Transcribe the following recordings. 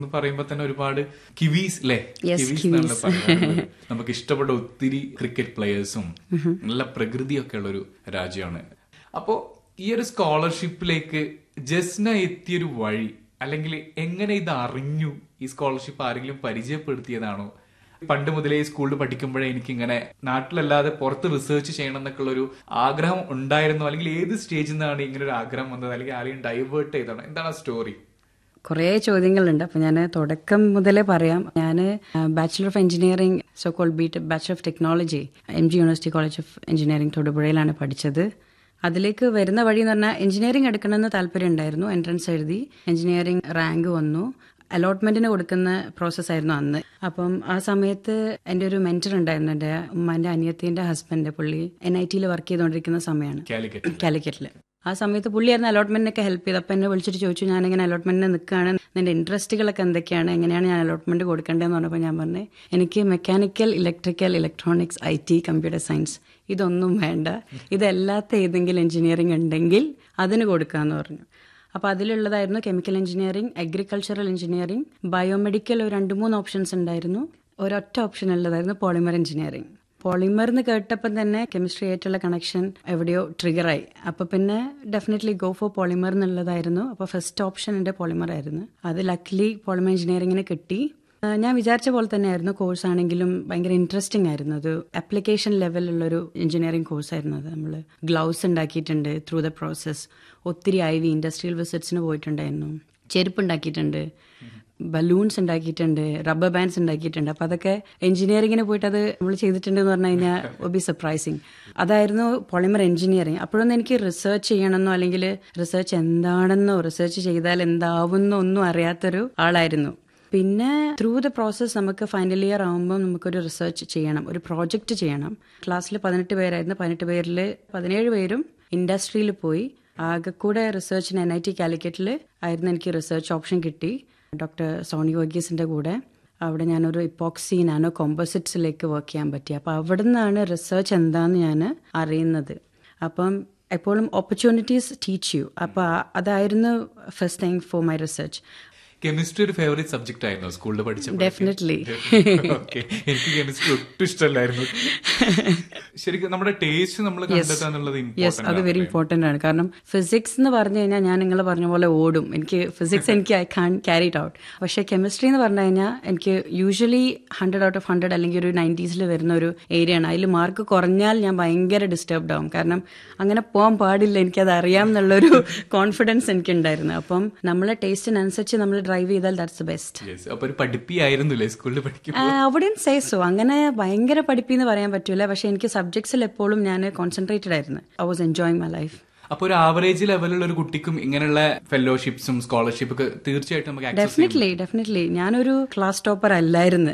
എന്ന് പറയുമ്പോ തന്നെ ഒരുപാട് കിവീസ് അല്ലേ Yes, കിവീസ് എന്നാണ് പറയുന്നത് നമുക്ക് ഇഷ്ടപ്പെട്ട ഒത്തിരി ക്രിക്കറ്റ് പ്ലേയേഴ്സും നല്ല പ്രകൃതിയൊക്കെ ഉള്ള ഒരു രാജ്യമാണ് അപ്പോ ഈ ഒരു സ്കോളർഷിപ്പിലേക്ക് ജസ്ന എത്തിയൊരു വഴി അല്ലെങ്കിൽ എങ്ങനെ ഇത് അറിഞ്ഞു ഈ സ്കോളർഷിപ്പ് ആരെങ്കിലും പരിചയപ്പെടുത്തിയതാണോ പണ്ട് മുതലേ സ്കൂളിൽ പഠിക്കുമ്പോഴേ എനിക്ക് ഇങ്ങനെ നാട്ടിലല്ലാതെ പുറത്ത് റിസർച്ച് ചെയ്യണം എന്നൊക്കെ ഉള്ള ഒരു ആഗ്രഹം ഉണ്ടായിരുന്നോ അല്ലെങ്കിൽ ഏത് സ്റ്റേജിൽ നിന്നാണ് ഇങ്ങനെ ഒരു ആഗ്രഹം വന്നത് അല്ലെങ്കിൽ ആരെയും ഡൈവേർട്ട് ചെയ്തതാണോ എന്താണ് ആ സ്റ്റോറി കുറേ ചോദ്യങ്ങളുണ്ട് അപ്പം ഞാൻ തുടക്കം മുതലേ പറയാം ഞാൻ bachelor of engineering so call B bachelor of technology M G university college of engineering തൊടുപുഴയിലാണ് പഠിച്ചത് അതിലേക്ക് വരുന്ന വഴി എന്ന് പറഞ്ഞാൽ എഞ്ചിനീയറിംഗ് എടുക്കണമെന്ന് താല്പര്യം ഉണ്ടായിരുന്നു എൻട്രൻസ് എഴുതി എഞ്ചിനീയറിംഗ് റാങ്ക് വന്നു അലോട്ട്മെന്റിന് കൊടുക്കുന്ന പ്രോസസ്സായിരുന്നു അന്ന് അപ്പം ആ സമയത്ത് എൻ്റെ ഒരു മെന്റർ ഉണ്ടായിരുന്നു എൻ്റെ ഉമ്മാൻ്റെ അനിയത്തിൻ്റെ ഹസ്ബൻഡ് പുള്ളി എൻ ഐ ടിയിൽ വർക്ക് ചെയ്തുകൊണ്ടിരിക്കുന്ന സമയമാണ് കാലിക്കറ്റ് കാലിക്കറ്റിൽ ആ സമയത്ത് പുള്ളിയായിരുന്നു അലോട്ട്മെന്റിനൊക്കെ ഹെൽപ്പ് ചെയ്ത് അപ്പം എന്നെ വിളിച്ചിട്ട് ചോദിച്ചു ഞാനിങ്ങനെ അലോട്ട്മെന്റിന് നിൽക്കുകയാണ് നിന്റെ ഇൻട്രസ്റ്റുകളൊക്കെ എന്തൊക്കെയാണ് എങ്ങനെയാണ് ഞാൻ അലോട്ട്മെന്റ് കൊടുക്കേണ്ടതെന്ന് പറഞ്ഞപ്പോൾ ഞാൻ പറഞ്ഞു എനിക്ക് mechanical electrical electronics I T computer science ഇതൊന്നും വേണ്ട ഇതല്ലാത്ത ഏതെങ്കിലും എഞ്ചിനീയറിംഗ് ഉണ്ടെങ്കിൽ അതിന് കൊടുക്കാമെന്ന് പറഞ്ഞു അപ്പോൾ അതിലുള്ളതായിരുന്നു chemical engineering agricultural engineering biomedical ഒരു രണ്ട് മൂന്ന് ഓപ്ഷൻസ് ഉണ്ടായിരുന്നു ഒരൊറ്റ ഓപ്ഷൻ ഉള്ളതായിരുന്നു പോളിമർ എഞ്ചിനീയറിംഗ് പോളിമർ എന്ന് കേട്ടപ്പം തന്നെ കെമിസ്ട്രി ആയിട്ടുള്ള കണക്ഷൻ എവിടെയോ ട്രിഗറായി അപ്പോൾ പിന്നെ ഡെഫിനറ്റ്ലി ഗോ ഫോർ പോളിമർ എന്നുള്ളതായിരുന്നു അപ്പോൾ ഫസ്റ്റ് ഓപ്ഷൻ എൻ്റെ പോളിമർ ആയിരുന്നു അത് ലക്ലി പോളിമർ എഞ്ചിനീയറിങ്ങിന് കിട്ടി ആ, ഞാൻ വിചാരിച്ച പോലെ തന്നെയായിരുന്നു കോഴ്സ് ആണെങ്കിലും ഭയങ്കര ഇൻട്രസ്റ്റിംഗ് ആയിരുന്നു അത് ആപ്ലിക്കേഷൻ ലെവലിലുള്ളൊരു എഞ്ചിനീയറിംഗ് കോഴ്സ് ആയിരുന്നു അത് നമ്മൾ ഗ്ലൗസ് ഉണ്ടാക്കിയിട്ടുണ്ട് ത്രൂ ദ പ്രോസസ്സ് ഒത്തിരി ഐ വി ഇൻഡസ്ട്രിയൽ വിസിറ്റ്സിന് പോയിട്ടുണ്ടായിരുന്നു ചെരുപ്പ് ഉണ്ടാക്കിയിട്ടുണ്ട് ബലൂൺസ് ഉണ്ടാക്കിയിട്ടുണ്ട് റബ്ബർ ബാൻഡ്സ് ഉണ്ടാക്കിയിട്ടുണ്ട് അപ്പൊ അതൊക്കെ എഞ്ചിനീയറിംഗിന് പോയിട്ട് അത് നമ്മൾ ചെയ്തിട്ടുണ്ട് എന്ന് പറഞ്ഞു കഴിഞ്ഞാൽ ബി സർപ്രൈസിങ് അതായിരുന്നു പോളിമർ എഞ്ചിനീയറിംഗ് അപ്പോഴൊന്നും എനിക്ക് റിസർച്ച് ചെയ്യണമെന്നോ അല്ലെങ്കിൽ റിസർച്ച് എന്താണെന്നോ റിസർച്ച് ചെയ്താൽ എന്താവുന്നോ ഒന്നും അറിയാത്തൊരു ആളായിരുന്നു പിന്നെ ത്രൂ ദ പ്രോസസ്സ് നമുക്ക് ഫൈനൽ ഇയർ ആകുമ്പോൾ നമുക്കൊരു റിസർച്ച് ചെയ്യണം ഒരു പ്രോജക്റ്റ് ചെയ്യണം ക്ലാസ്സിൽ പതിനെട്ട് പേരായിരുന്നു പതിനെട്ട് പേരിൽ പതിനേഴ് പേരും ഇൻഡസ്ട്രിയിൽ പോയി ആകെക്കൂടെ റിസർച്ചിന് എൻ ഐ ടി കാലിക്കറ്റിൽ ആയിരുന്നു എനിക്ക് റിസർച്ച് ഓപ്ഷൻ കിട്ടി ഡോക്ടർ സോണി വർഗീസിന്റെ കൂടെ അവിടെ ഞാനൊരു ഇപ്പോക്സി നാനോ കോമ്പോസിറ്റ്സിലേക്ക് വർക്ക് ചെയ്യാൻ പറ്റി അപ്പോൾ അവിടെ നിന്നാണ് റിസർച്ച് എന്താന്ന് ഞാൻ അറിയുന്നത് അപ്പം എപ്പോഴും ഓപ്പർച്യൂണിറ്റീസ് ടീച്ച് യു അപ്പോൾ അതായിരുന്നു first thing for my research chemistry ഒരു ഫേവറേറ്റ് സബ്ജക്ട് ആയിരുന്നു സ്കൂളിൽ പഠിച്ചപ്പോൾ ഡെഫിനറ്റ്ലി ഓക്കെ എനിക്ക് കെമിസ്ട്രി ഒട്ടും ഇഷ്ടമല്ലായിരുന്നു ശരിക്കും നമ്മുടെ ടേസ്റ്റ് നമ്മൾ കണ്ടെത്തുക എന്നുള്ളത് യെസ് അത് വെരി ഇമ്പോർട്ടന്റ് ഇമ്പോർട്ടന്റ് ആണ് കാരണം ഫിസിക്സ് എന്ന് പറഞ്ഞു കഴിഞ്ഞാൽ ഞാൻ നിങ്ങൾ പറഞ്ഞ പോലെ ഓടും എനിക്ക് ഫിസിക്സ് എനിക്ക് I can't carry it out പക്ഷേ കെമിസ്ട്രി എന്ന് പറഞ്ഞു കഴിഞ്ഞാൽ എനിക്ക് usually hundred out of hundred അല്ലെങ്കിൽ ഒരു നയൻറ്റീസിൽ വരുന്ന ഒരു ഏരിയ ആണ് അതിൽ മാർക്ക് കുറഞ്ഞാൽ ഞാൻ ഭയങ്കര ഡിസ്റ്റർബ്ഡ് ആവും കാരണം അങ്ങനെ പോകാൻ പാടില്ല എനിക്കത് അറിയാം എന്നുള്ളൊരു കോൺഫിഡൻസ് എനിക്കുണ്ടായിരുന്നു അപ്പം നമ്മളെ ടേസ്റ്റിനനുസരിച്ച് നമ്മൾ ഡ്രൈവ് ചെയ്താൽ ദാറ്റ്സ് ദ ബെസ്റ്റ് അപ്പൊ ഒരു പഠിപ്പിയായിരുന്നില്ലേ സ്കൂളിൽ പഠിക്കും അവിടെ സേ സോ അങ്ങനെ ഭയങ്കര പഠിപ്പിന്ന് പറയാൻ പറ്റൂല പക്ഷെ എനിക്ക് സബ്ജക്ട്സിൽ എപ്പോഴും ഞാൻ കോൺസെൻട്രേറ്റഡ് ആയിരുന്നു I was enjoying my life അപ്പൊ ഒരു ആവറേജ് ലെവലുള്ള ഒരു കുട്ടിക്കും ഇങ്ങനെയുള്ള ഫെലോഷിപ്സും സ്കോളർഷിപ്പ് ഒക്കെ തീർച്ചയായിട്ടും നമുക്ക് access ചെയ്യാൻ ഡെഫിനറ്റ്ലി ഡെഫിനറ്റ്ലി ഞാനൊരു ക്ലാസ് ടോപ്പർ അല്ലായിരുന്നു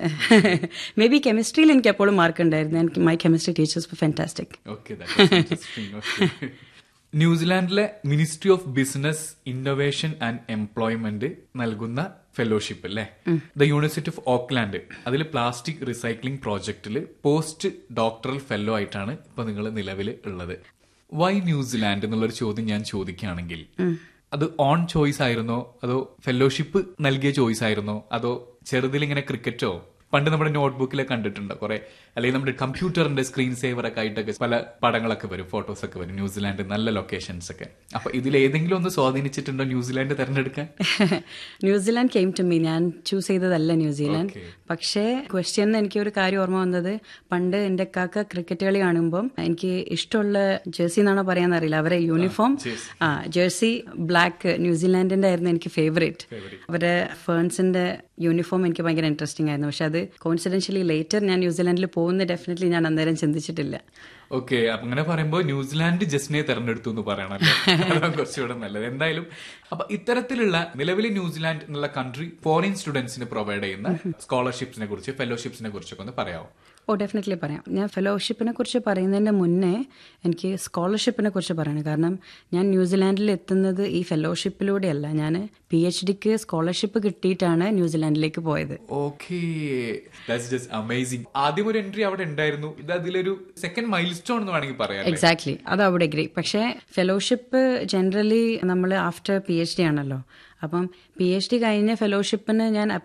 മേ ബി കെമിസ്ട്രിയിൽ എനിക്ക് എപ്പോഴും മാർക്ക് ഉണ്ടായിരുന്നു എനിക്ക് my chemistry teachers fantastic Okay, that was interesting. Okay. ന്യൂസിലാൻഡിലെ ministry of business innovation and employment നൽകുന്ന ഫെലോഷിപ്പ് അല്ലേ ദ യൂണിവേഴ്സിറ്റി ഓഫ് ഓക്ലാൻഡ് അതിൽ പ്ലാസ്റ്റിക് റീസൈക്ലിംഗ് പ്രോജക്റ്റിൽ പോസ്റ്റ് ഡോക്ടറൽ ഫെല്ലോ ആയിട്ടാണ് ഇപ്പൊ നിങ്ങൾ നിലവിൽ ഉള്ളത് വൈ ന്യൂസിലാൻഡ് എന്നുള്ളൊരു ചോദ്യം ഞാൻ ചോദിക്കുകയാണെങ്കിൽ അത് ഓൺ ചോയ്സ് ആയിരുന്നോ അതോ ഫെലോഷിപ്പ് നൽകിയ ചോയ്സ് ആയിരുന്നോ അതോ ചെറുതിൽ ഇങ്ങനെ ക്രിക്കറ്റോ പണ്ട് നമ്മുടെ നോട്ട്ബുക്കിലെ കണ്ടിട്ടുണ്ട് കുറെ അല്ലെങ്കിൽ നമ്മുടെ കമ്പ്യൂട്ടറിന്റെ സ്ക്രീൻ സേവർ ഒക്കെ ആയിട്ടൊക്കെ പല പടങ്ങളൊക്കെ വരും ഫോട്ടോസ് ഒക്കെ വരും ന്യൂസിലാൻഡ് നല്ല ലൊക്കേഷൻസ് ഒക്കെ അപ്പൊ ഇതിൽ ഏതെങ്കിലും ഒന്ന് സ്വാധീനിച്ചിട്ടുണ്ടോ ന്യൂസിലാൻഡ് തെരഞ്ഞെടുക്കാൻ ന്യൂസിലാൻഡ് കെയിം ടു മീ ഞാൻ ചൂസ് ചെയ്തതല്ല ന്യൂസിലാൻഡ് Okay. പക്ഷേ ക്വസ്റ്റ്യൻ എനിക്ക് ഒരു കാര്യം ഓർമ്മ വന്നത് പണ്ട് എന്റെ കാക്ക ക്രിക്കറ്റ് കളി കാണുമ്പോൾ എനിക്ക് ഇഷ്ടമുള്ള ജേഴ്സി എന്നാണോ പറയാന്നറിയില്ല അവരെ യൂണിഫോം jersey. ആ ജേഴ്സി ബ്ലാക്ക് ന്യൂസിലാൻഡിന്റെ ആയിരുന്നു എനിക്ക് ഫേവറേറ്റ് അവരെ ഫേൺസിന്റെ യൂണിഫോം എനിക്ക് ഭയങ്കര ഇൻട്രസ്റ്റിംഗ് ആയിരുന്നു പക്ഷെ അത് കോൺസിഡൻഷ്യലി ലേറ്റർ ഞാൻ ന്യൂസിലാൻഡിൽ പോകുന്ന ഡെഫിനറ്റ്ലി ഞാൻ അന്നേരം ചിന്തിച്ചിട്ടില്ല ഓക്കെ അപ്പൊ അങ്ങനെ പറയുമ്പോൾ ന്യൂസിലാൻഡ് ജസ്റ്റിനെ തെരഞ്ഞെടുത്തു എന്ന് പറയണല്ലോ അതാണ് കുറച്ചുകൂടെ നല്ലത് എന്തായാലും അപ്പൊ ഇത്തരത്തിലുള്ള നിലവിൽ ന്യൂസിലാൻഡ് എന്നുള്ള കൺട്രി ഫോറിൻ സ്റ്റുഡൻസിന് പ്രൊവൈഡ് ചെയ്യുന്ന സ്കോളർഷിപ്സിനെ കുറിച്ച് ഫെലോഷിപ്സിനെ കുറിച്ചൊക്കെ ഒന്ന് പറയാമോ ഓ ഡെഫിനറ്റ്ലി പറയാം ഞാൻ ഫെലോഷിപ്പിനെ കുറിച്ച് പറയുന്നതിന്റെ മുന്നേ എനിക്ക് സ്കോളർഷിപ്പിനെ കുറിച്ച് പറയണം കാരണം ഞാൻ ന്യൂസിലാൻഡിൽ എത്തുന്നത് ഈ ഫെലോഷിപ്പിലൂടെയല്ല ഞാൻ പി എച്ച് ഡിക്ക് സ്കോളർഷിപ്പ് കിട്ടിയിട്ടാണ് ന്യൂസിലാൻഡിലേക്ക് പോയത് ഓക്കെ ദാറ്റ്സ് ജസ്റ്റ് അമേസിംഗ് ആദ്യം ഒരു എൻട്രി അവിടെ ഉണ്ടായിരുന്നു ഇത് അതിലൊരു സെക്കൻഡ് മൈൽ സ്റ്റോൺ എന്ന് വേണമെങ്കിൽ പറയാം അല്ലേ? എക്സാക്ട്ലി അത് അവിടെ ഗ്രീ പക്ഷേ ഫെലോഷിപ്പ് ജനറലി നമ്മൾ ആഫ്റ്റർ പി എച്ച് ഡി ആണല്ലോ അപ്പം പി എച്ച് ഡി കഴിഞ്ഞ ഫെലോഷിപ്പിന് ഞാൻ